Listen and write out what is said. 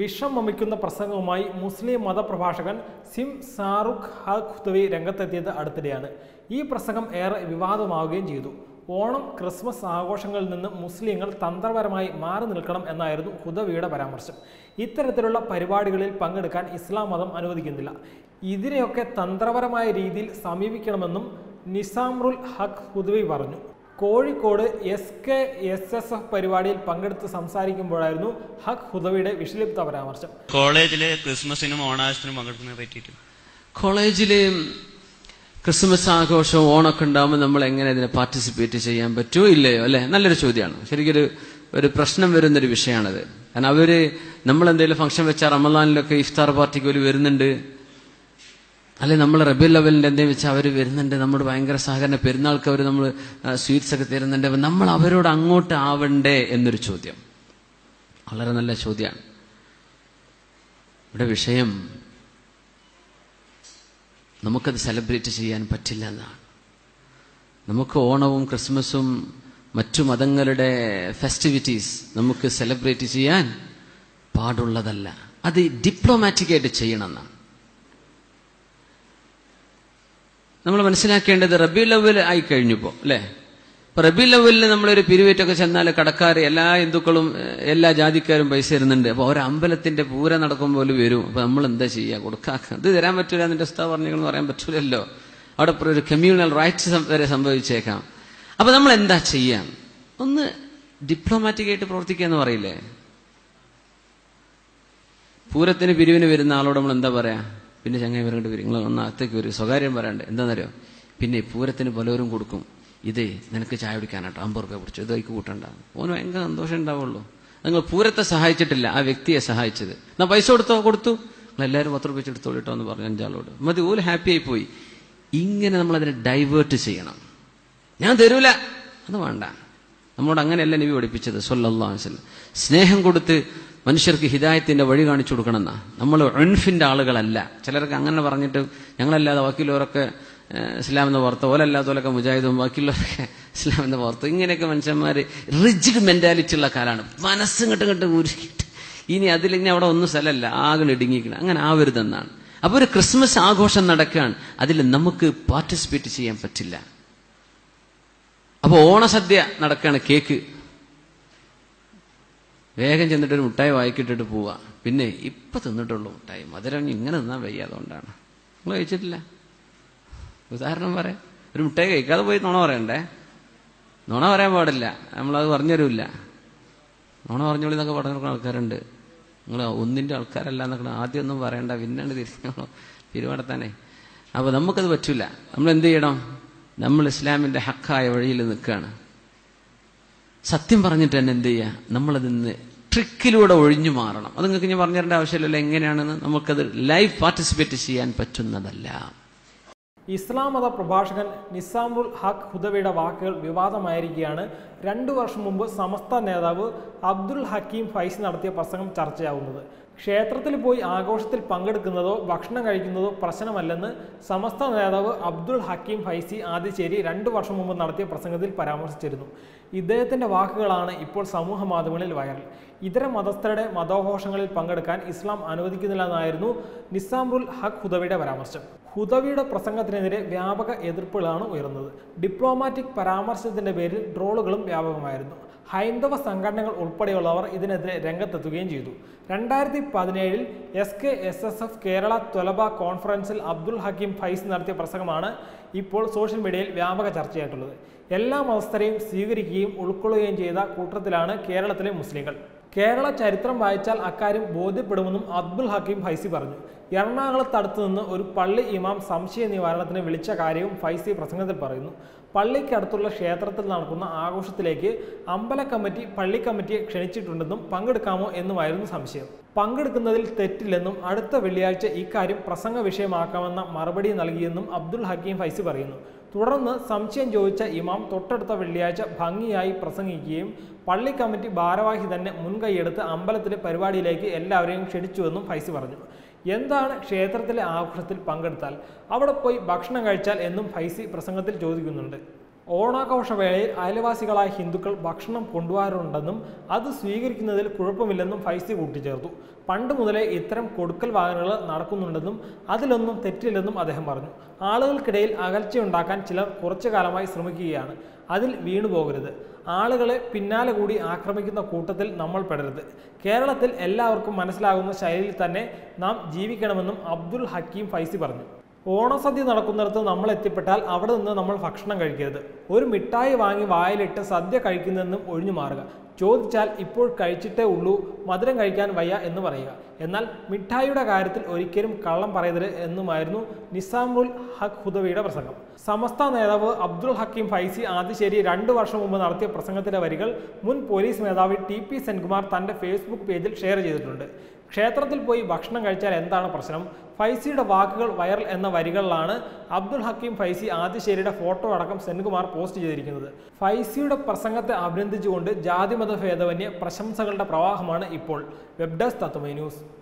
വിഷം വമിക്കുന്ന പ്രസംഗവുമായി മുസ്ലിം മതപ്രഭാഷകൻ സിം സാറുഖ് ഹഖുദവി രംഗത്തെത്തിയത് അടുത്തിടെയാണ് ഈ പ്രസംഗം ഏറെ വിവാദമാവുകയും ചെയ്തു ഓണം ക്രിസ്മസ് ആഘോഷങ്ങളിൽ നിന്ന് മുസ്ലിങ്ങൾ തന്ത്രപരമായി മാറി നിൽക്കണം എന്നായിരുന്നു ഹുദവിയുടെ പരാമർശം ഇത്തരത്തിലുള്ള പരിപാടികളിൽ പങ്കെടുക്കാൻ ഇസ്ലാം മതം അനുവദിക്കുന്നില്ല ഇതിനെയൊക്കെ തന്ത്രപരമായ രീതിയിൽ സമീപിക്കണമെന്നും നിസാംറുൽ ഹഖ് ഹുദവി പറഞ്ഞു Kozhikode S K S S F പരിപാടിയിൽ പങ്കെടുത്ത് സംസാരിക്കുമ്പോഴായിരുന്നു ഹഖ് ഹുദവിയുടെ വിഷലിപ്ത പരാമർശം കോളേജിലെ ക്രിസ്മസിനും ഓണാശത്തിനും പങ്കെടുക്കുന്നതിനെ പറ്റിയിട്ട് കോളേജിൽ ക്രിസ്മസ് ആഘോഷവും ഓണമൊക്കെ ഉണ്ടാകുമ്പോൾ നമ്മൾ എങ്ങനെ ഇതിനെ പാർട്ടിസിപ്പേറ്റ് ചെയ്യാൻ പറ്റുമോ ഇല്ലയോ അല്ലെ നല്ലൊരു ചോദ്യമാണ് ശരിക്കൊരു ഒരു പ്രശ്നം വരുന്നൊരു വിഷയമാണത് കാരണം അവര് നമ്മൾ എന്തെങ്കിലും ഫംഗ്ഷൻ വെച്ചാൽ റമദാനിലൊക്കെ ഇഫ്താർ പാർട്ടിക്ക് ഒരു വരുന്നുണ്ട് അല്ലെ നമ്മൾ റബി ലെവലിന്റെ എന്തെങ്കിലും വെച്ചാൽ അവർ വരുന്നുണ്ട് നമ്മുടെ ഭയങ്കര സഹകരണ പെരുന്നാൾക്ക് അവർ നമ്മൾ സ്വീറ്റ്സ് ഒക്കെ തരുന്നുണ്ട് അപ്പൊ നമ്മൾ അവരോട് അങ്ങോട്ട് ആവണ്ടേ എന്നൊരു ചോദ്യം വളരെ നല്ല ചോദ്യമാണ് ഇവിടെ വിഷയം നമുക്കത് സെലിബ്രേറ്റ് ചെയ്യാൻ പറ്റില്ല എന്നാണ് നമുക്ക് ഓണവും ക്രിസ്മസും മറ്റു മതങ്ങളുടെ ഫെസ്റ്റിവിറ്റീസ് നമുക്ക് സെലിബ്രേറ്റ് ചെയ്യാൻ പാടുള്ളതല്ല അത് ഡിപ്ലോമാറ്റിക് ആയിട്ട് ചെയ്യണമെന്നാണ് നമ്മൾ മനസ്സിലാക്കേണ്ടത് റബി ലെവൽ ആയി കഴിഞ്ഞപ്പോൾ അല്ലേ ഇപ്പൊ റബി ലെവലിൽ നമ്മളൊരു പിരിവേറ്റൊക്കെ ചെന്നാൽ കടക്കാർ എല്ലാ ഹിന്ദുക്കളും ഏഹ്, എല്ലാ ജാതിക്കാരും പൈസ തരുന്നുണ്ട് അപ്പൊ ഒരു അമ്പലത്തിന്റെ പൂര നടക്കുമ്പോൾ വരും അപ്പൊ നമ്മൾ എന്താ ചെയ്യുക കൊടുക്കാക്ക ഇത് തരാൻ പറ്റൂല എന്റെ ഉസ്താവ് പറഞ്ഞെന്ന് പറയാൻ പറ്റൂലല്ലോ അവിടെ ഇപ്പൊ ഒരു കമ്മ്യൂണൽ റൈറ്റ്സ് വരെ സംഭവിച്ചേക്കാം അപ്പൊ നമ്മൾ എന്താ ചെയ്യാം ഒന്ന് ഡിപ്ലോമാറ്റിക് ആയിട്ട് പ്രവർത്തിക്കുക എന്ന് പറയില്ലേ പൂരത്തിന് പിരിവിന് വരുന്ന ആളോട് നമ്മൾ എന്താ പറയാ പിന്നെ ചങ്ങായി വരേണ്ടി വരും നിങ്ങൾ ഒന്ന് അകത്തേക്ക് വരും സ്വകാര്യം പറയണ്ടേ എന്താണെന്നറിയോ പിന്നെ പൂരത്തിന് പലരും കൊടുക്കും ഇതേ നിനക്ക് ചായ കുടിക്കാനാട്ടോ അമ്പത് റുപ്യ കുടിച്ചു ഇത് വൈക്ക് കൂട്ടണ്ട ഓന് ഭയങ്കര സന്തോഷം ഉണ്ടാവുള്ളൂ നിങ്ങൾ പൂരത്തെ സഹായിച്ചിട്ടില്ല ആ വ്യക്തിയെ സഹായിച്ചത് എന്നാ പൈസ കൊടുത്തോ കൊടുത്തു നിങ്ങൾ എല്ലാവരും പത്ത് റുപ്യ എടുത്തോളിട്ടോ എന്ന് പറഞ്ഞു അഞ്ചാളോട് മതി ഓല് ഹാപ്പി ആയി പോയി ഇങ്ങനെ നമ്മൾ അതിനെ ഡൈവേർട്ട് ചെയ്യണം ഞാൻ തരൂല അത് വേണ്ട നമ്മളോട് അങ്ങനെയല്ല നബി പഠിപ്പിച്ചത് സല്ലല്ലാഹു അലൈഹി വസല്ലം സ്നേഹം കൊടുത്ത് മനുഷ്യർക്ക് ഹിദായത്തിന്റെ വഴി കാണിച്ചു കൊടുക്കണമെന്നാ നമ്മൾ ഒൺഫിന്റെ ആളുകളല്ല ചിലർക്ക് അങ്ങനെ പറഞ്ഞിട്ട് ഞങ്ങളല്ലാതെ ബാക്കിയുള്ളവരൊക്കെ ഏഹ്, ഇസ്ലാം എന്ന് പുറത്ത് ഓലല്ലാത്തവരൊക്കെ മുജാഹിദും ബാക്കിയുള്ളവരൊക്കെ ഇസ്ലാം എന്ന് പുറത്ത് ഇങ്ങനെയൊക്കെ മനുഷ്യന്മാര് റിജിഡ് മെന്റാലിറ്റി ഉള്ള കാലാണ് മനസ്സും കിട്ടും കിട്ടും ഉരുക്കിട്ട് ഇനി അതിൽ ഇനി അവിടെ ഒന്നും സ്ഥലമല്ല ആകെ ഇടുങ്ങിക്കണം അങ്ങനെ ആവരുതെന്നാണ് അപ്പൊ ഒരു ക്രിസ്മസ് ആഘോഷം നടക്കുകയാണ് അതിൽ നമുക്ക് പാർട്ടിസിപ്പേറ്റ് ചെയ്യാൻ പറ്റില്ല അപ്പൊ ഓണസദ്യ നടക്കാണ് കേക്ക് വേഗം ചെന്നിട്ട് ഒരു മുട്ടായി വായിക്കിട്ടിട്ട് പോവാ പിന്നെ ഇപ്പൊ തിന്നിട്ടുള്ളൂ മുട്ടായി മധുരം ഇനി ഇങ്ങനെ തിന്നാൻ വയ്യ അതുകൊണ്ടാണ് നിങ്ങൾ കഴിച്ചിട്ടില്ല ഉദാഹരണം പറയാം ഒരു മുട്ടായി കഴിക്കാതെ പോയി നുണ പറയണ്ടേ നുണ പറയാൻ പാടില്ല നമ്മളത് പറഞ്ഞു തരൂല്ല നുണ പറഞ്ഞോളി എന്നൊക്കെ പറഞ്ഞു കൊടുക്കുന്ന ആൾക്കാരുണ്ട് നിങ്ങൾ ഒന്നിന്റെ ആൾക്കാരല്ല എന്നൊക്കെ ആദ്യം ഒന്നും പറയണ്ട പിന്നാണ്ട് തിരിഞ്ഞോളൂ പിരിവടത്താനേ അപ്പൊ നമുക്കത് പറ്റൂല നമ്മൾ എന്ത് ചെയ്യണം നമ്മൾ ഇസ്ലാമിന്റെ ഹക്കായ വഴിയിൽ നിൽക്കുകയാണ് സത്യം പറഞ്ഞിട്ട് തന്നെ എന്ത് ചെയ്യുക നമ്മളതിന്ന് ട്രിക്കിലൂടെ ഒഴിഞ്ഞു മാറണം അത് നിങ്ങൾക്ക് ഞാൻ പറഞ്ഞു തരേണ്ട ആവശ്യമില്ലല്ലോ എങ്ങനെയാണെന്ന് നമുക്കത് ലൈവ് പാർട്ടിസിപ്പേറ്റ് ചെയ്യാൻ പറ്റുന്നതല്ല ഇസ്ലാം മത പ്രഭാഷകൻ നിസാമുൽ ഹഖ് ഹുദവിയുടെ വാക്കുകൾ വിവാദമായിരിക്കുകയാണ് രണ്ടു വർഷം മുമ്പ് സമസ്ത നേതാവ് അബ്ദുൽ ഹക്കീം ഫൈസി നടത്തിയ പ്രസംഗം ചർച്ചയാവുന്നത് ക്ഷേത്രത്തിൽ പോയി ആഘോഷത്തിൽ പങ്കെടുക്കുന്നതോ ഭക്ഷണം കഴിക്കുന്നതോ പ്രശ്നമല്ലെന്ന് സമസ്ത നേതാവ് അബ്ദുൾ ഹക്കീം ഫൈസി ആദ്യശ്ശേരി രണ്ടു വർഷം മുമ്പ് നടത്തിയ പ്രസംഗത്തിൽ പരാമർശിച്ചിരുന്നു ഇദ്ദേഹത്തിന്റെ വാക്കുകളാണ് ഇപ്പോൾ സമൂഹ മാധ്യമങ്ങളിൽ വൈറൽ ഇതര മതസ്ഥരുടെ മതോഘോഷങ്ങളിൽ പങ്കെടുക്കാൻ ഇസ്ലാം അനുവദിക്കുന്നില്ലെന്നായിരുന്നു നിസാമുൽ ഹഖ് ഹുദവിയുടെ പരാമർശം ഹുദവിയുടെ പ്രസംഗത്തിനെതിരെ വ്യാപക എതിർപ്പുകളാണ് ഉയർന്നത് ഡിപ്ലോമാറ്റിക് പരാമർശത്തിന്റെ പേരിൽ ട്രോളുകളും വ്യാപകമായിരുന്നു ഹൈന്ദവ സംഘടനകൾ ഉൾപ്പെടെയുള്ളവർ ഇതിനെതിരെ രംഗത്തെത്തുകയും ചെയ്തു രണ്ടായിരത്തി പതിനേഴിൽ S K S S F Kerala Thwalaba കോൺഫറൻസിൽ അബ്ദുൽ ഹക്കീം ഫൈസ് നടത്തിയ പ്രസംഗമാണ് ഇപ്പോൾ സോഷ്യൽ മീഡിയയിൽ വ്യാപക ചർച്ചയായിട്ടുള്ളത് എല്ലാ മതസ്ഥരെയും സ്വീകരിക്കുകയും ഉൾക്കൊള്ളുകയും ചെയ്ത കൂട്ടത്തിലാണ് കേരളത്തിലെ മുസ്ലിങ്ങൾ കേരള ചരിത്രം വായിച്ചാൽ അക്കാര്യം ബോധ്യപ്പെടുമെന്നും അബ്ദുൽ ഹക്കീം ഫൈസി പറഞ്ഞു എറണാകുളത്ത് അടുത്ത് നിന്ന് ഒരു പള്ളി ഇമാം സംശയ നിവാരണത്തിന് വിളിച്ച കാര്യവും ഫൈസി പ്രസംഗത്തിൽ പറയുന്നു പള്ളിക്കടുത്തുള്ള ക്ഷേത്രത്തിൽ നടക്കുന്ന ആഘോഷത്തിലേക്ക് അമ്പല കമ്മിറ്റി പള്ളി കമ്മിറ്റിയെ ക്ഷണിച്ചിട്ടുണ്ടെന്നും പങ്കെടുക്കാമോ എന്നുമായിരുന്നു സംശയം പങ്കെടുക്കുന്നതിൽ തെറ്റില്ലെന്നും അടുത്ത വെള്ളിയാഴ്ച ഇക്കാര്യം പ്രസംഗ വിഷയമാക്കാമെന്ന മറുപടി നൽകിയെന്നും അബ്ദുൽ ഹക്കീം ഫൈസി പറയുന്നു തുടർന്ന് സംശയം ചോദിച്ച ഇമാം തൊട്ടടുത്ത വെള്ളിയാഴ്ച ഭംഗിയായി പ്രസംഗിക്കുകയും പള്ളി കമ്മിറ്റി ഭാരവാഹി തന്നെ മുൻകൈയെടുത്ത് അമ്പലത്തിലെ പരിപാടിയിലേക്ക് എല്ലാവരെയും ക്ഷണിച്ചുവെന്നും ഫൈസി പറഞ്ഞു എന്താണ് ക്ഷേത്രത്തിലെ ആഘോഷത്തിൽ പങ്കെടുത്താൽ അവിടെ പോയി ഭക്ഷണം കഴിച്ചാൽ എന്നും ഫൈസി പ്രസംഗത്തിൽ ചോദിക്കുന്നുണ്ട് ഓണാഘോഷവേളയിൽ അയൽവാസികളായ ഹിന്ദുക്കൾ ഭക്ഷണം കൊണ്ടുവരാറുണ്ടെന്നും അത് സ്വീകരിക്കുന്നതിൽ കുഴപ്പമില്ലെന്നും ഫൈസി കൂട്ടിച്ചേർത്തു പണ്ട് മുതലേ ഇത്തരം കൊടുക്കൽ വാഹനങ്ങൾ നടക്കുന്നുണ്ടെന്നും അതിലൊന്നും തെറ്റില്ലെന്നും അദ്ദേഹം പറഞ്ഞു ആളുകൾക്കിടയിൽ അകൽച്ചയുണ്ടാക്കാൻ ചിലർ കുറച്ചു കാലമായി ശ്രമിക്കുകയാണ് അതിൽ വീണുപോകരുത് ആളുകളെ പിന്നാലെ കൂടി ആക്രമിക്കുന്ന കൂട്ടത്തിൽ നമ്മൾ പെടരുത് കേരളത്തിൽ എല്ലാവർക്കും മനസ്സിലാകുന്ന ശൈലിയിൽ തന്നെ നാം ജീവിക്കണമെന്നും അബ്ദുൽ ഹക്കീം ഫൈസി പറഞ്ഞു ഓണസദ്യ നടക്കുന്നിടത്ത് നമ്മൾ എത്തിപ്പെട്ടാൽ അവിടെ നിന്ന് നമ്മൾ ഭക്ഷണം കഴിക്കരുത് ഒരു മിഠായി വാങ്ങി വായിലിട്ട് സദ്യ കഴിക്കുന്നതെന്നും ഒഴിഞ്ഞു മാറുക ചോദിച്ചാൽ ഇപ്പോൾ കഴിച്ചിട്ടേ ഉള്ളൂ മധുരം കഴിക്കാൻ വയ്യ എന്ന് പറയുക എന്നാൽ മിഠായിയുടെ കാര്യത്തിൽ ഒരിക്കലും കള്ളം പറയരുത് എന്നുമായിരുന്നു നിസാമുൽ ഹക്ക് ഹുദവിയുടെ പ്രസംഗം സമസ്ത നേതാവ് അബ്ദുൾ ഹക്കീം ഫൈസി ആദ്യശ്ശേരി രണ്ടു വർഷം മുമ്പ് നടത്തിയ പ്രസംഗത്തിലെ വരികൾ മുൻ പോലീസ് മേധാവി ടി പി സെൻകുമാർ തന്റെ ഫേസ്ബുക്ക് പേജിൽ ഷെയർ ചെയ്തിട്ടുണ്ട് ക്ഷേത്രത്തിൽ പോയി ഭക്ഷണം കഴിച്ചാൽ എന്താണ് പ്രശ്നം ഫൈസിയുടെ വാക്കുകൾ വൈറൽ എന്ന വരികളിലാണ് അബ്ദുൽ ഹക്കീം ഫൈസി ആദ്യശ്ശേരിയുടെ ഫോട്ടോ അടക്കം സെൻകുമാർ പോസ്റ്റ് ചെയ്തിരിക്കുന്നത് ഫൈസിയുടെ പ്രസംഗത്തെ അഭിനന്ദിച്ചുകൊണ്ട് ജാതിമത ഭേദവന്യ പ്രശംസകളുടെ പ്രവാഹമാണ് ഇപ്പോൾ വെബ് ഡെസ്ക് തത്വമൈ ന്യൂസ്